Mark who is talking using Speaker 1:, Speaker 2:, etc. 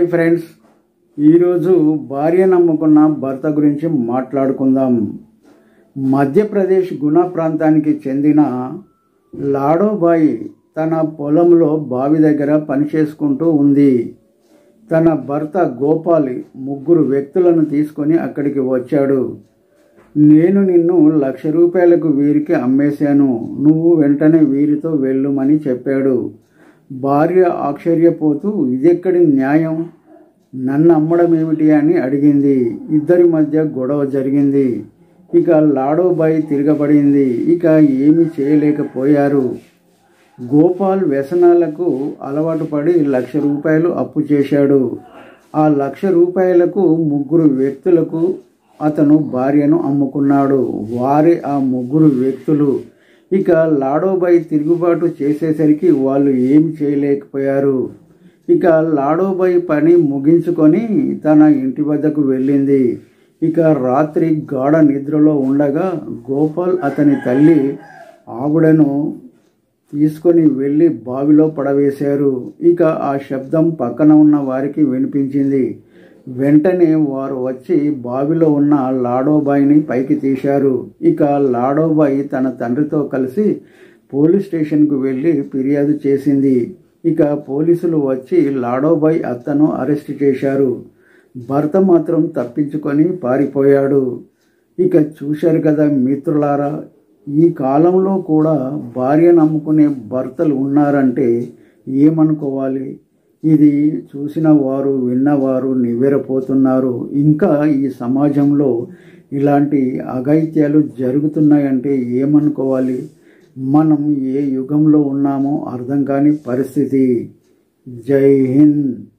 Speaker 1: friends ఈరోజు భార్య నమ్ముకున్న భర్త గురించి మాట్లాడుకుందాం మధ్యప్రదేశ్ గుణ ప్రాంతానికి చెందిన లాడోబాయి తన పొలంలో బావి దగ్గర పనిచేసుకుంటూ ఉంది తన భర్త గోపాల్ ముగ్గురు వ్యక్తులను తీసుకొని అక్కడికి వచ్చాడు నేను నిన్ను లక్ష రూపాయలకు వీరికి అమ్మేశాను నువ్వు వెంటనే వీరితో వెళ్ళుమని చెప్పాడు భార్య ఆశ్చర్యపోతూ ఇదెక్కడి న్యాయం నన్ను అమ్మడం ఏమిటి అని అడిగింది ఇద్దరి మధ్య గొడవ జరిగింది ఇక లాడోబాయి తిరగబడింది ఇక ఏమీ చేయలేకపోయారు గోపాల్ వ్యసనాలకు అలవాటు పడి లక్ష రూపాయలు అప్పు చేశాడు ఆ లక్ష రూపాయలకు ముగ్గురు వ్యక్తులకు అతను భార్యను అమ్ముకున్నాడు వారి ఆ ముగ్గురు వ్యక్తులు ఇక లాడోబాయి తిరుగుబాటు చేసేసరికి వాళ్ళు ఏం చేయలేకపోయారు ఇక లాడోబాయి పని ముగించుకొని తన ఇంటి వద్దకు వెళ్ళింది ఇక రాత్రి గాఢ నిద్రలో ఉండగా గోపాల్ అతని తల్లి ఆవిడను తీసుకొని వెళ్ళి బావిలో పడవేశారు ఇక ఆ శబ్దం పక్కన ఉన్న వారికి వినిపించింది వెంటనే వారు వచ్చి బావిలో ఉన్న లాడోబాయిని పైకి తీశారు ఇక లాడోబాయి తన తండ్రితో కలిసి పోలీస్ స్టేషన్కు వెళ్ళి ఫిర్యాదు చేసింది ఇక పోలీసులు వచ్చి లాడోబాయి అత్తను అరెస్ట్ చేశారు భర్త మాత్రం తప్పించుకొని పారిపోయాడు ఇక చూశారు కదా మిత్రులారా ఈ కాలంలో కూడా భార్య నమ్ముకునే భర్తలు ఉన్నారంటే ఏమనుకోవాలి ఇది చూసిన వారు విన్నవారు నివ్వెరపోతున్నారు ఇంకా ఈ సమాజంలో ఇలాంటి అఘాయిత్యాలు జరుగుతున్నాయంటే ఏమనుకోవాలి మనం ఏ యుగంలో ఉన్నామో అర్థం కాని పరిస్థితి జై హింద్